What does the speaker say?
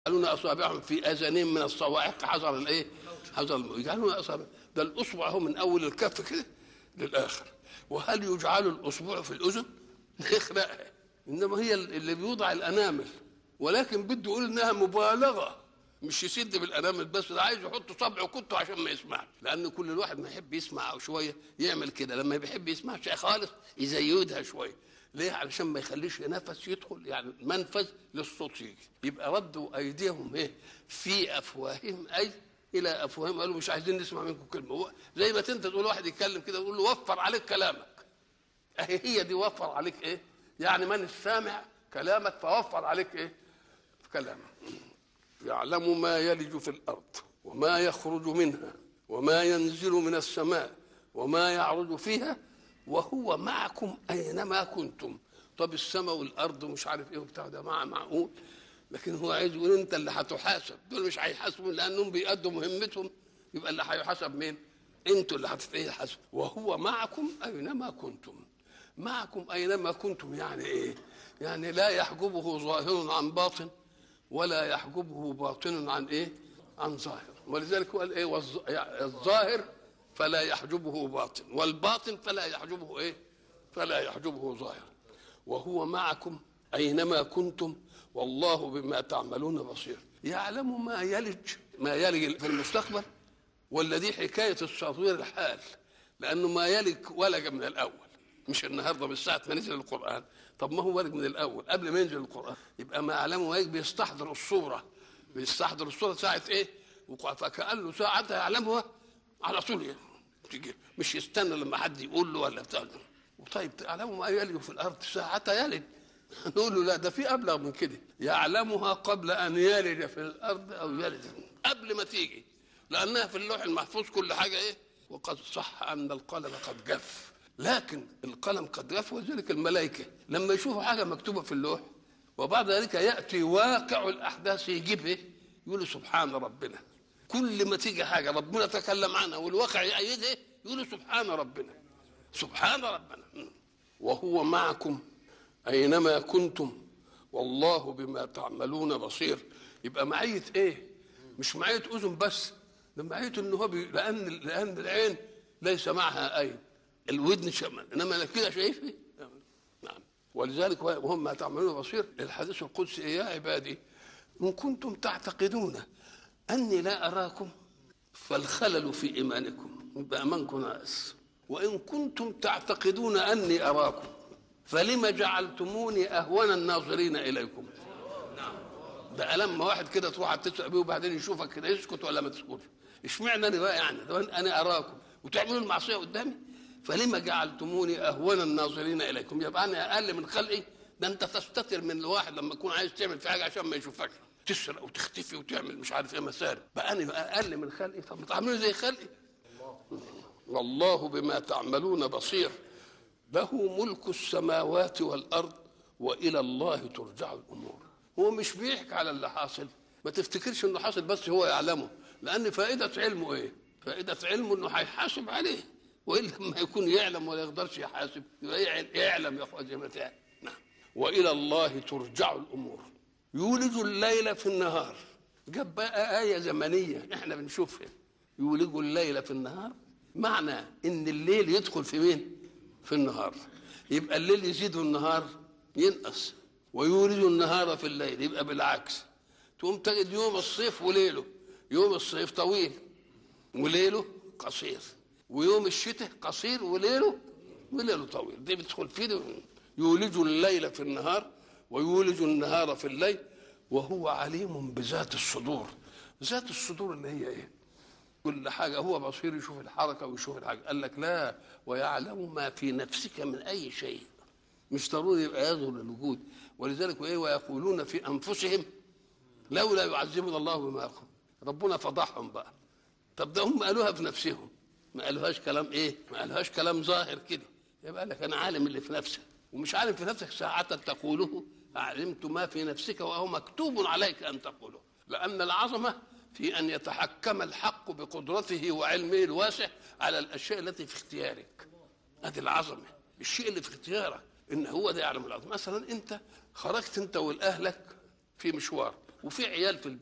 يجعلون اصابعهم في اذانهم من الصواعق حذر الايه؟ حذر الموت يجعلون اصابع ده الاصبع هو من اول الكف كده للاخر وهل يجعل الاصبع في الاذن؟ يخرقها انما هي اللي بيوضع الانامل ولكن بده يقول انها مبالغه مش يسد بالانامل بس ده عايز يحط صبعه كنته عشان ما يسمعش لان كل الواحد ما يحب يسمع او شويه يعمل كده لما بيحب يسمع شيء خالص يزيدها شويه ليه علشان ما يخليش نفس يدخل يعني منفذ للصوت يجي يبقى ردوا ايديهم ايه في افواههم اي الى افواههم قالوا مش عايزين نسمع منكم كلمه هو زي ما انت تقول واحد يتكلم كده تقول له وفر عليك كلامك اهي هي دي وفر عليك ايه يعني من السامع كلامك فوفر عليك ايه في كلامك يعلم ما يلج في الارض وما يخرج منها وما ينزل من السماء وما يعرج فيها وهو معكم اينما كنتم طب السماء والارض ومش عارف ايه وبتاع ده مع معقول لكن هو عايز يقول انت اللي هتحاسب دول مش هيحاسبوا لانهم بيأدوا مهمتهم يبقى اللي هيحاسب مين؟ انتوا اللي هتتحاسبوا وهو معكم اينما كنتم معكم اينما كنتم يعني ايه؟ يعني لا يحجبه ظاهر عن باطن ولا يحجبه باطن عن ايه؟ عن ظاهر ولذلك هو قال ايه؟ والظ- يعني الظاهر فلا يحجبه باطن والباطن فلا يحجبه ايه؟ فلا يحجبه ظاهر وهو معكم اينما كنتم والله بما تعملون بصير يعلم ما يلج ما يلج في المستقبل ولا دي حكايه التطوير الحال لانه ما يلج ولج من الاول مش النهارده من ساعه ما نزل القران طب ما هو ولج من الاول قبل ما ينزل القران يبقى ما يعلمه ما يلج بيستحضر الصوره بيستحضر الصوره ساعه ايه وقع- فكانه ساعتها يعلمها على طول يعني. تيجي مش يستنى لما حد يقول له ولا بتاع طيب تعلموا ما يلج في الارض ساعتها يلج نقول له لا ده في ابلغ من كده يعلمها قبل ان يلج في الارض او يلج قبل ما تيجي لانها في اللوح المحفوظ كل حاجه ايه وقد صح ان القلم قد جف لكن القلم قد جف وذلك الملائكه لما يشوفوا حاجه مكتوبه في اللوح وبعد ذلك ياتي واقع الاحداث يجيبه يقولوا سبحان ربنا كل ما تيجي حاجه ربنا تكلم عنها والواقع يأيدها يقولوا سبحان ربنا سبحان ربنا وهو معكم اينما كنتم والله بما تعملون بصير يبقى معيه ايه مش معيه اذن بس ده معيه ان هو بي... لان لان العين ليس معها عين الودن شمال انما كده شايف ايه نعم ولذلك وهم ما تعملون بصير الحديث القدسي إيه يا عبادي ان كنتم تعتقدون اني لا اراكم فالخلل في ايمانكم يبقى ايمانكم ناقص وان كنتم تعتقدون اني اراكم فلم جعلتموني اهون الناظرين اليكم ده لما واحد كده تروح تسأل بيه وبعدين يشوفك كده يسكت ولا ما تسكتش اشمعنى انا بقى يعني ده انا اراكم وتعملوا المعصيه قدامي فلما جعلتموني اهون الناظرين اليكم يبقى انا اقل من خلقي ده انت تستتر من الواحد لما تكون عايز تعمل في حاجه عشان ما يشوفكش تسرق وتختفي وتعمل مش عارف ايه مسارب بقى انا اقل من خلقي طب ما تعملوا زي خلقي والله بما تعملون بصير له ملك السماوات والارض والى الله ترجع الامور هو مش بيحكي على اللي حاصل ما تفتكرش انه حاصل بس هو يعلمه لان فائده علمه ايه فائده علمه انه هيحاسب عليه والا لما يكون يعلم ولا يقدرش يحاسب يبقى يعلم يا اخوان زي ما تعلم نعم والى الله ترجع الامور يولج الليل في النهار جاب بقى آية زمنية احنا بنشوفها يولج الليل في النهار معنى ان الليل يدخل في مين في النهار يبقى الليل يزيد والنهار ينقص ويولج النهار في الليل يبقى بالعكس تقوم تجد يوم الصيف وليله يوم الصيف طويل وليله قصير ويوم الشتاء قصير وليله وليله طويل دي بتدخل فيه دي. يولج الليل في النهار ويولج النهار في الليل وهو عليم بذات الصدور ذات الصدور اللي هي ايه كل حاجة هو بصير يشوف الحركة ويشوف الحاجة قال لك لا ويعلم ما في نفسك من أي شيء مش ضروري يبقى يظهر للوجود ولذلك وإيه ويقولون في أنفسهم لولا يعذبنا الله بما يقول ربنا فضحهم بقى طب ده هم قالوها في نفسهم ما قالوهاش كلام ايه ما قالوهاش كلام ظاهر كده يبقى لك انا عالم اللي في نفسك ومش عالم في نفسك ساعة تقوله علمت ما في نفسك وهو مكتوب عليك ان تقوله لان العظمه في ان يتحكم الحق بقدرته وعلمه الواسع على الاشياء التي في اختيارك هذه العظمه الشيء اللي في اختيارك ان هو ده يعلم العظمه مثلا انت خرجت انت والاهلك في مشوار وفي عيال في